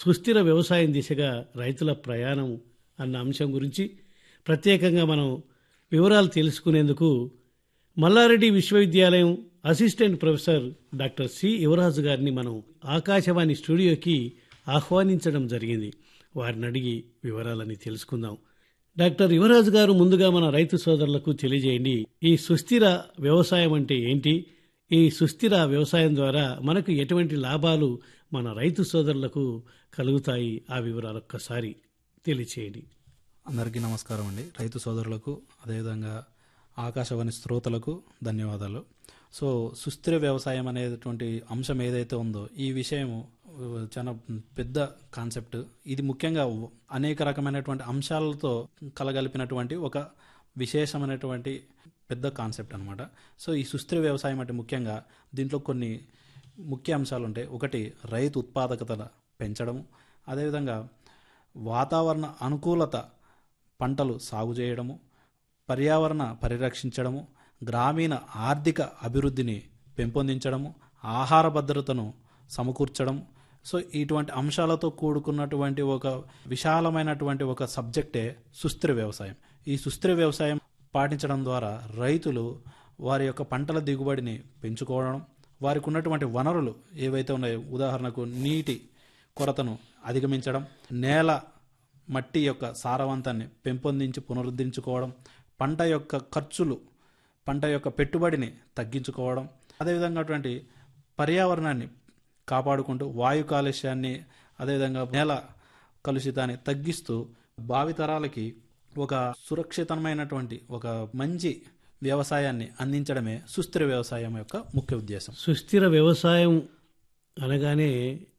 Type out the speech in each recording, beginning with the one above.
సుస్థిర వ్యవసాయం దిశగా రైతుల ప్రయాణం అన్న అంశం గురించి ప్రత్యేకంగా మనం వివరాలు తెలుసుకునేందుకు మల్లారెడ్డి విశ్వవిద్యాలయం అసిస్టెంట్ ప్రొఫెసర్ డాక్టర్ సి యువరాజు గారిని మనం ఆకాశవాణి స్టూడియోకి ఆహ్వానించడం జరిగింది వారిని అడిగి వివరాలని తెలుసుకుందాం డాక్టర్ యువరాజు గారు ముందుగా మన రైతు సోదరులకు తెలియజేయండి ఈ సుస్థిర వ్యవసాయం అంటే ఏంటి ఈ సుస్థిర వ్యవసాయం ద్వారా మనకు ఎటువంటి లాభాలు మన రైతు సోదరులకు కలుగుతాయి ఆ వివరాలు ఒక్కసారి తెలియచేయండి అందరికీ నమస్కారం అండి రైతు సోదరులకు అదేవిధంగా ఆకాశవాణి శ్రోతలకు ధన్యవాదాలు సో సుస్థిర వ్యవసాయం అనేటువంటి అంశం ఏదైతే ఉందో ఈ విషయం ఆ, చాలా పెద్ద కాన్సెప్ట్ ఇది ముఖ్యంగా అనేక రకమైనటువంటి అంశాలతో కలగలిపినటువంటి ఒక విశేషమైనటువంటి పెద్ద కాన్సెప్ట్ అనమాట సో ఈ సుస్థిర వ్యవసాయం అంటే ముఖ్యంగా దీంట్లో కొన్ని ముఖ్య అంశాలు ఉంటాయి ఒకటి రైతు ఉత్పాదకత పెంచడము అదేవిధంగా వాతావరణ అనుకూలత పంటలు సాగు చేయడము పర్యావరణ పరిరక్షించడము గ్రామీణ ఆర్థిక అభివృద్ధిని పెంపొందించడము ఆహార భద్రతను సమకూర్చడం సో ఇటువంటి అంశాలతో కూడుకున్నటువంటి ఒక విశాలమైనటువంటి ఒక సబ్జెక్టే సుస్థిర వ్యవసాయం ఈ సుస్థిర వ్యవసాయం పాటించడం ద్వారా రైతులు వారి యొక్క పంటల దిగుబడిని పెంచుకోవడం వారికి ఉన్నటువంటి వనరులు ఏవైతే ఉన్నాయో ఉదాహరణకు నీటి కొరతను అధిగమించడం నేల మట్టి యొక్క సారవంతాన్ని పెంపొందించి పునరుద్ధరించుకోవడం పంట యొక్క ఖర్చులు పంట యొక్క పెట్టుబడిని తగ్గించుకోవడం అదేవిధంగా అటువంటి పర్యావరణాన్ని కాపాడుకుంటూ వాయు కాలుష్యాన్ని అదేవిధంగా నేల కలుషితాన్ని తగ్గిస్తూ భావితరాలకి ఒక సురక్షితమైనటువంటి ఒక మంచి వ్యవసాయాన్ని అందించడమే సుస్థిర వ్యవసాయం యొక్క ముఖ్య ఉద్దేశం సుస్థిర వ్యవసాయం అనగానే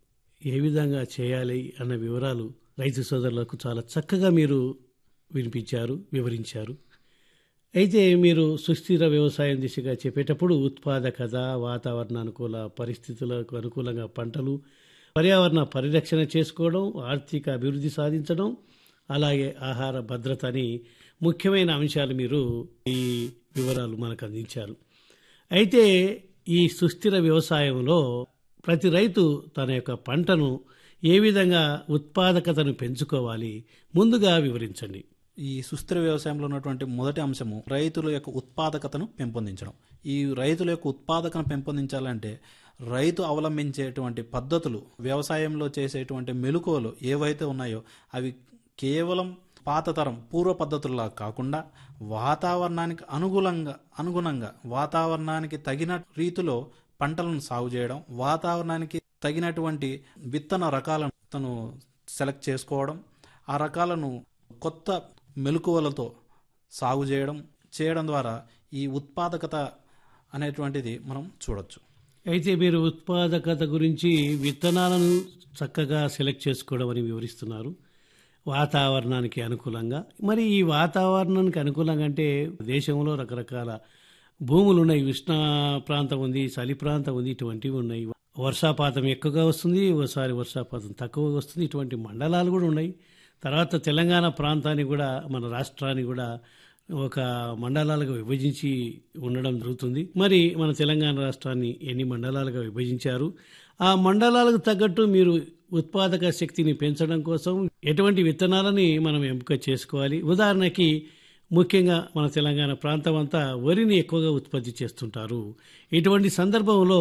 ఏ విధంగా చేయాలి అన్న వివరాలు రైతు సోదరులకు చాలా చక్కగా మీరు వినిపించారు వివరించారు అయితే మీరు సుస్థిర వ్యవసాయం దిశగా చెప్పేటప్పుడు ఉత్పాదకత వాతావరణ అనుకూల పరిస్థితులకు అనుకూలంగా పంటలు పర్యావరణ పరిరక్షణ చేసుకోవడం ఆర్థిక అభివృద్ధి సాధించడం అలాగే ఆహార భద్రత అని ముఖ్యమైన అంశాలు మీరు ఈ వివరాలు మనకు అందించారు అయితే ఈ సుస్థిర వ్యవసాయంలో ప్రతి రైతు తన యొక్క పంటను ఏ విధంగా ఉత్పాదకతను పెంచుకోవాలి ముందుగా వివరించండి ఈ సుస్థిర వ్యవసాయంలో ఉన్నటువంటి మొదటి అంశము రైతుల యొక్క ఉత్పాదకతను పెంపొందించడం ఈ రైతుల యొక్క ఉత్పాదకను పెంపొందించాలంటే రైతు అవలంబించేటువంటి పద్ధతులు వ్యవసాయంలో చేసేటువంటి మెలకువలు ఏవైతే ఉన్నాయో అవి కేవలం పాత తరం పూర్వ పద్ధతుల్లా కాకుండా వాతావరణానికి అనుగుణంగా అనుగుణంగా వాతావరణానికి తగిన రీతిలో పంటలను సాగు చేయడం వాతావరణానికి తగినటువంటి విత్తన రకాలను తను సెలెక్ట్ చేసుకోవడం ఆ రకాలను కొత్త మెలకువలతో సాగు చేయడం చేయడం ద్వారా ఈ ఉత్పాదకత అనేటువంటిది మనం చూడొచ్చు అయితే మీరు ఉత్పాదకత గురించి విత్తనాలను చక్కగా సెలెక్ట్ చేసుకోవడం అని వివరిస్తున్నారు వాతావరణానికి అనుకూలంగా మరి ఈ వాతావరణానికి అనుకూలంగా అంటే దేశంలో రకరకాల భూములు ఉన్నాయి ఉష్ణ ప్రాంతం ఉంది చలి ప్రాంతం ఉంది ఇటువంటివి ఉన్నాయి వర్షాపాతం ఎక్కువగా వస్తుంది ఒకసారి వర్షాపాతం తక్కువగా వస్తుంది ఇటువంటి మండలాలు కూడా ఉన్నాయి తర్వాత తెలంగాణ ప్రాంతాన్ని కూడా మన రాష్ట్రాన్ని కూడా ఒక మండలాలుగా విభజించి ఉండడం జరుగుతుంది మరి మన తెలంగాణ రాష్ట్రాన్ని ఎన్ని మండలాలుగా విభజించారు ఆ మండలాలకు తగ్గట్టు మీరు ఉత్పాదక శక్తిని పెంచడం కోసం ఎటువంటి విత్తనాలని మనం ఎంపిక చేసుకోవాలి ఉదాహరణకి ముఖ్యంగా మన తెలంగాణ ప్రాంతం అంతా వరిని ఎక్కువగా ఉత్పత్తి చేస్తుంటారు ఇటువంటి సందర్భంలో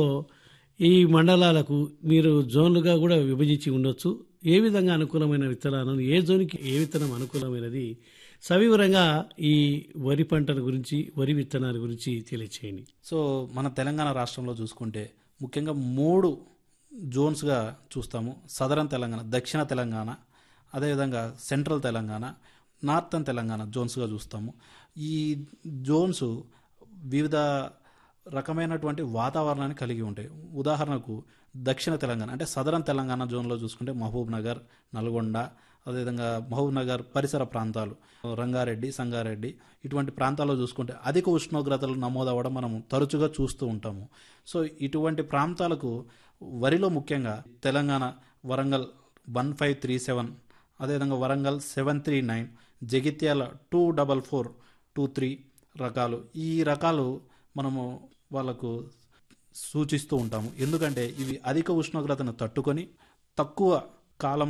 ఈ మండలాలకు మీరు జోన్లుగా కూడా విభజించి ఉండొచ్చు ఏ విధంగా అనుకూలమైన విత్తనాలను ఏ జోన్కి ఏ విత్తనం అనుకూలమైనది సవివరంగా ఈ వరి పంటల గురించి వరి విత్తనాల గురించి తెలియచేయండి సో మన తెలంగాణ రాష్ట్రంలో చూసుకుంటే ముఖ్యంగా మూడు జోన్స్గా చూస్తాము సదరన్ తెలంగాణ దక్షిణ తెలంగాణ అదేవిధంగా సెంట్రల్ తెలంగాణ నార్థన్ తెలంగాణ జోన్స్గా చూస్తాము ఈ జోన్స్ వివిధ రకమైనటువంటి వాతావరణాన్ని కలిగి ఉంటాయి ఉదాహరణకు దక్షిణ తెలంగాణ అంటే సదరన్ తెలంగాణ జోన్లో చూసుకుంటే మహబూబ్ నగర్ నల్గొండ అదేవిధంగా మహబూబ్ నగర్ పరిసర ప్రాంతాలు రంగారెడ్డి సంగారెడ్డి ఇటువంటి ప్రాంతాల్లో చూసుకుంటే అధిక ఉష్ణోగ్రతలు నమోదవ్వడం మనం తరచుగా చూస్తూ ఉంటాము సో ఇటువంటి ప్రాంతాలకు వరిలో ముఖ్యంగా Telangana Warangal one five three seven అదేవిధంగా Warangal seven three nine Jagtial two double four two three రకాలు ఈ రకాలు మనము వాళ్ళకు సూచిస్తూ ఉంటాము ఎందుకంటే ఇవి అధిక ఉష్ణోగ్రతను తట్టుకొని తక్కువ కాలం